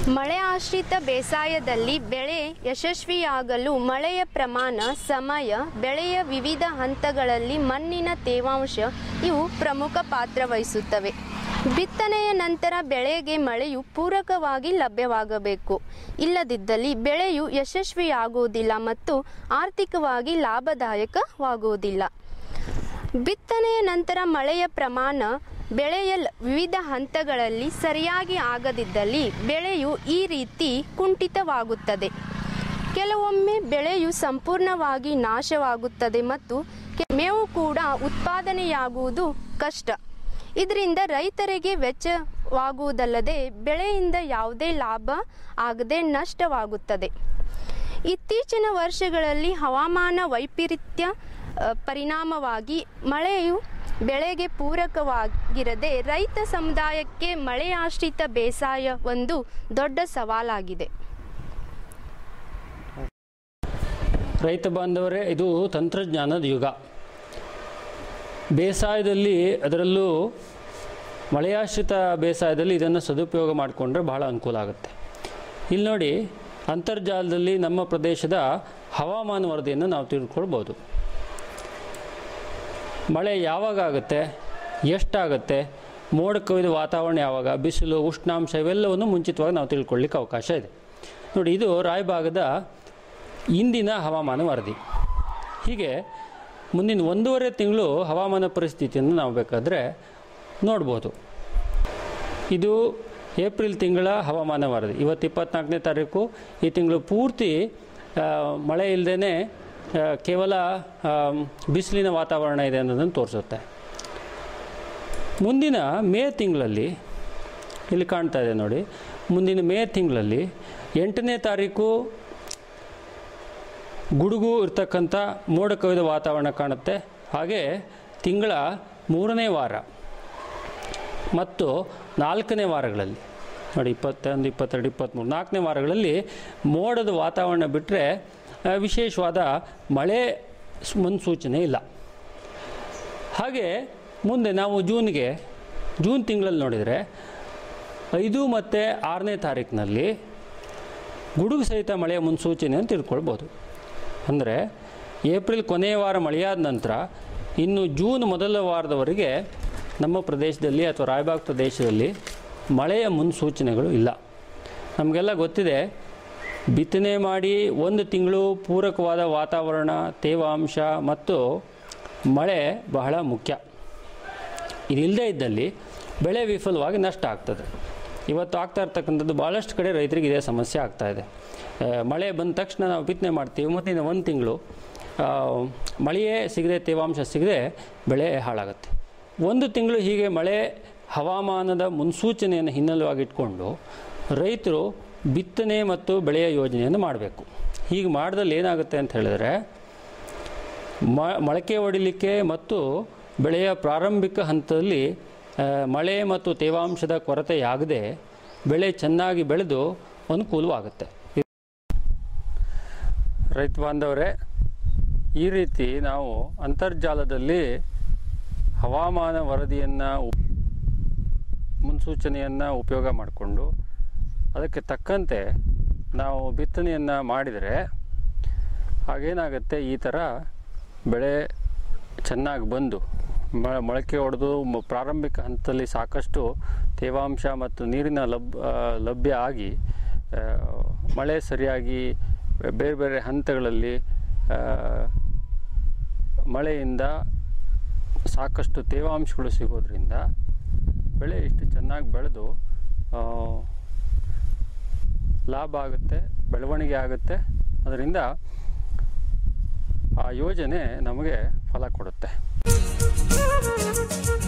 ಮಳೆ ಆಶ್ರಿತ ಬೇಸಾಯದಲ್ಲಿ ಬೆಳೆ ಯಶಸ್ವಿಯಾಗಲು ಮಳೆಯ ಪ್ರಮಾಣ ಸಮಯ ಬೆಳೆಯ ವಿವಿಧ ಹಂತಗಳಲ್ಲಿ ಮಣ್ಣಿನ ತೇವಾಂಶ ಇವು ಪ್ರಮುಖ ಪಾತ್ರ ವಹಿಸುತ್ತವೆ ಬಿತ್ತನೆಯ ನಂತರ ಬೆಳೆಗೆ ಮಳೆಯು ಪೂರಕವಾಗಿ ಲಭ್ಯವಾಗಬೇಕು ಇಲ್ಲದಿದ್ದಲ್ಲಿ ಬೆಳೆಯು ಯಶಸ್ವಿಯಾಗುವುದಿಲ್ಲ ಮತ್ತು ಆರ್ಥಿಕವಾಗಿ ಲಾಭದಾಯಕವಾಗುವುದಿಲ್ಲ ಬಿತ್ತನೆಯ ನಂತರ ಮಳೆಯ ಪ್ರಮಾಣ ಬೆಳೆಯ ಲ್- ವಿವಿಧ ಹಂತಗಳಲ್ಲಿ ಸರಿಯಾಗಿ ಆಗದಿದ್ದಲ್ಲಿ ಬೆಳೆಯು ಈ ರೀತಿ ಕುಂಠಿತವಾಗುತ್ತದೆ ಕೆಲವೊಮ್ಮೆ ಬೆಳೆಯು ಸಂಪೂರ್ಣವಾಗಿ ನಾಶವಾಗುತ್ತದೆ ಮತ್ತು ಕೆ- ಮೇವು ಕೂಡ ಉತ್ಪಾದನೆಯಾಗುವುದು ಕಷ್ಟ ಇದರಿಂದ ರೈತರಿಗೆ ವೆಚ್ಚವಾಗುವುದಲ್ಲದೆ ಬೆಳೆಯಿಂದ ಯಾವುದೇ ಲಾಭ ಆಗದೆ ನಷ್ಟವಾಗುತ್ತದೆ ಇತ್ತೀಚಿನ ವರ್ಷಗಳಲ್ಲಿ ಹವಾಮಾನ ವೈಪರೀತ್ಯ ಅ, ಪರಿಣಾಮವಾಗಿ ಮಳೆಯು ಬೆಳೆಗೆ ಪೂರಕವಾಗಿರದೆ ರೈತ ಸಮುದಾಯಕ್ಕೆ ಮಳೆಯಾಶ್ರಿತ ಬೇಸಾಯ ಒಂದು ದೊಡ್ಡ ಸವಾಲಾಗಿದೆ ರೈತ ಬಾಂಧವರೇ ಇದು ತಂತ್ರಜ್ಞಾನದ ಯುಗ ಬೇಸಾಯದಲ್ಲಿ ಅದರಲ್ಲೂ ಮಳೆಯಾಶ್ರಿತ ಬೇಸಾಯದಲ್ಲಿ ಇದನ್ನು ಸದುಪಯೋಗ ಮಾಡಿಕೊಂಡ್ರೆ ಬಹಳ ಅನುಕೂಲ ಆಗುತ್ತೆ ಇಲ್ಲಿ ನೋಡಿ ಅಂತರ್ಜಾಲದಲ್ಲಿ ನಮ್ಮ ಪ್ರದೇಶದ ಹವಾಮಾನ ವರದಿಯನ್ನು ನಾವು ತಿಳ್ಕೊಳ್ಬೋದು ಮಳೆ ಯಾವಾಗ ಆಗುತ್ತೆ ಎಷ್ಟಾಗುತ್ತೆ ಮೋಡ ಕವಿದ ವಾತಾವರಣ ಯಾವಾಗ ಬಿಸಿಲು ಉಷ್ಣಾಂಶ ಇವೆಲ್ಲವನ್ನು ಮುಂಚಿತವಾಗಿ ನಾವು ತಿಳ್ಕೊಳ್ಳಿಕ್ಕೆ ಅವಕಾಶ ಇದೆ ನೋಡಿ ಇದು ರಾಯಭಾಗದ ಇಂದಿನ ಹವಾಮಾನ ವರದಿ ಹೀಗೆ ಮುಂದಿನ ಒಂದೂವರೆ ತಿಂಗಳು ಹವಾಮಾನ ಪರಿಸ್ಥಿತಿಯನ್ನು ನಾವು ಬೇಕಾದರೆ ನೋಡ್ಬೋದು ಇದು ಏಪ್ರಿಲ್ ತಿಂಗಳ ಹವಾಮಾನ ವರದಿ ಇವತ್ತು ಇಪ್ಪತ್ನಾಲ್ಕನೇ ತಾರೀಕು ಈ ತಿಂಗಳು ಪೂರ್ತಿ ಆ, ಮಳೆ ಇಲ್ಲದೇ ಕೇವಲ ಆ, ಬಿಸಿಲಿನ ವಾತಾವರಣ ಇದೆ ಅನ್ನೋದನ್ನು ತೋರಿಸುತ್ತೆ ಮುಂದಿನ ಮೇ ತಿಂಗಳಲ್ಲಿ ಇಲ್ಲಿ ಕಾಣ್ತಾ ಇದೆ ನೋಡಿ ಮುಂದಿನ ಮೇ ತಿಂಗಳಲ್ಲಿ ಎಂಟನೇ ತಾರೀಕು ಗುಡುಗು ಇರ್ತಕ್ಕಂಥ ಮೋಡ ಕವಿದ ವಾತಾವರಣ ಕಾಣುತ್ತೆ ಹಾಗೆ ತಿಂಗಳ ಮೂರನೇ ವಾರ ಮತ್ತು ನಾಲ್ಕನೇ ವಾರಗಳಲ್ಲಿ ನೋಡಿ ಇಪ್ಪತ್ತೊಂದು ಇಪ್ಪತ್ತೆರಡು ಇಪ್ಪತ್ತ್ಮೂರು ನಾಲ್ಕನೇ ವಾರಗಳಲ್ಲಿ ಮೋಡದ ವಾತಾವರಣ ಬಿಟ್ಟರೆ ವಿಶೇಷವಾದ ಮಳೆ ಸ್- ಮುನ್ಸೂಚನೆ ಇಲ್ಲ ಹಾಗೆ ಮುಂದೆ ನಾವು ಜೂನ್ಗೆ ಜೂನ್ ತಿಂಗಳಲ್ಲಿ ನೋಡಿದರೆ ಐದು ಮತ್ತು ಆರನೇ ತಾರೀಕಿನಲ್ಲಿ ಗುಡುಗು ಸಹಿತ ಮಳೆಯ ಮುನ್ಸೂಚನೆಯನ್ನು ತಿಳ್ಕೊಳ್ಬೋದು ಅಂದರೆ ಏಪ್ರಿಲ್ ಕೊನೆಯ ವಾರ ಮಳೆಯಾದ ನಂತರ ಇನ್ನು ಜೂನ್ ಮೊದಲ ವಾರದವರೆಗೆ ನಮ್ಮ ಪ್ರದೇಶದಲ್ಲಿ ಅಥವಾ ರಾಯಬಾಗ್ ಪ್ರದೇಶದಲ್ಲಿ ಮಳೆಯ ಮುನ್ಸೂಚನೆಗಳು ಇಲ್ಲ ನಮಗೆಲ್ಲ ಗೊತ್ತಿದೆ ಬಿತ್ತನೆ ಮಾಡಿ ಒಂದು ತಿಂಗಳು ಪೂರಕವಾದ ವಾತಾವರಣ ತೇವಾಂಶ ಮತ್ತು ಮಳೆ ಬಹಳ ಮುಖ್ಯ ಇದಿಲ್ಲದೇ ಇದ್ದಲ್ಲಿ ಬೆಳೆ ವಿಫಲವಾಗಿ ನಷ್ಟ ಆಗ್ತದೆ ಇವತ್ತು ಆಗ್ತಾ ಇರ್ತಕ್ಕಂಥದ್ದು ಭಾಳಷ್ಟು ಕಡೆ ರೈತರಿಗೆ ಇದೇ ಸಮಸ್ಯೆ ಆಗ್ತಾ ಇದೆ ಆ, ಮಳೆ ಬಂದ ತಕ್ಷಣ ನಾವು ಬಿತ್ತನೆ ಮಾಡ್ತೀವಿ ಮುಂದಿನ ಒಂದು ತಿಂಗಳು ಆ, ಮಳೆಯೇ ಸಿಗದೆ ತೇವಾಂಶ ಸಿಗದೆ ಬೆಳೆ ಹಾಳಾಗುತ್ತೆ ಒಂದು ತಿಂಗಳು ಹೀಗೆ ಮಳೆ ಹವಾಮಾನದ ಮುನ್ಸೂಚನೆಯನ್ನು ಹಿನ್ನೆಲೆವಾಗಿಟ್ಕೊಂಡು ರೈತರು ಬಿತ್ತನೆ ಮತ್ತು ಬೆಳೆಯ ಯೋಜನೆಯನ್ನು ಮಾಡಬೇಕು ಹೀಗೆ ಮಾಡಿದಲ್ಲಿ ಏನಾಗುತ್ತೆ ಅಂತ ಹೇಳಿದ್ರೆ ಮ ಮೊಳಕೆ ಹೊಡಿಲಿಕ್ಕೆ ಮತ್ತು ಬೆಳೆಯ ಪ್ರಾರಂಭಿಕ ಹಂತದಲ್ಲಿ ಆ, ಮಳೆ ಮತ್ತು ತೇವಾಂಶದ ಕೊರತೆಯಾಗದೆ ಬೆಳೆ ಚೆನ್ನಾಗಿ ಬೆಳೆದು ಅನುಕೂಲವಾಗುತ್ತೆ ರೈತ ಬಾಂಧವರೇ ಈ ರೀತಿ ನಾವು ಅಂತರ್ಜಾಲದಲ್ಲಿ ಹವಾಮಾನ ವರದಿಯನ್ನು ಉಪ್ ಮುನ್ಸೂಚನೆಯನ್ನು ಉಪಯೋಗ ಮಾಡಿಕೊಂಡು ಅದಕ್ಕೆ ತಕ್ಕಂತೆ ನಾವು ಬಿತ್ತನೆಯನ್ನು ಮಾಡಿದರೆ ಹಾಗೇನಾಗುತ್ತೆ ಈ ಥರ ಬೆಳೆ ಚೆನ್ನಾಗಿ ಬಂದು ಮ ಮೊಳಕೆ ಹೊಡೆದು ಮ- ಪ್ರಾರಂಭಿಕ ಹಂತದಲ್ಲಿ ಸಾಕಷ್ಟು ತೇವಾಂಶ ಮತ್ತು ನೀರಿನ ಲಭ್ ಆ, ಲಭ್ಯ ಆಗಿ ಆ, ಮಳೆ ಸರಿಯಾಗಿ ಬೇರೆ ಬೇರೆ ಹಂತಗಳಲ್ಲಿ ಆ, ಮಳೆಯಿಂದ ಸಾಕಷ್ಟು ತೇವಾಂಶಗಳು ಸಿಗೋದ್ರಿಂದ ಬೆಳೆ ಇಷ್ಟು ಚೆನ್ನಾಗಿ ಬೆಳೆದು ಆ, ಲಾಭ ಆಗುತ್ತೆ ಬೆಳವಣಿಗೆ ಆಗುತ್ತೆ ಅದರಿಂದ ಆ ಯೋಜನೆ ನಮಗೆ ಫಲ ಕೊಡುತ್ತೆ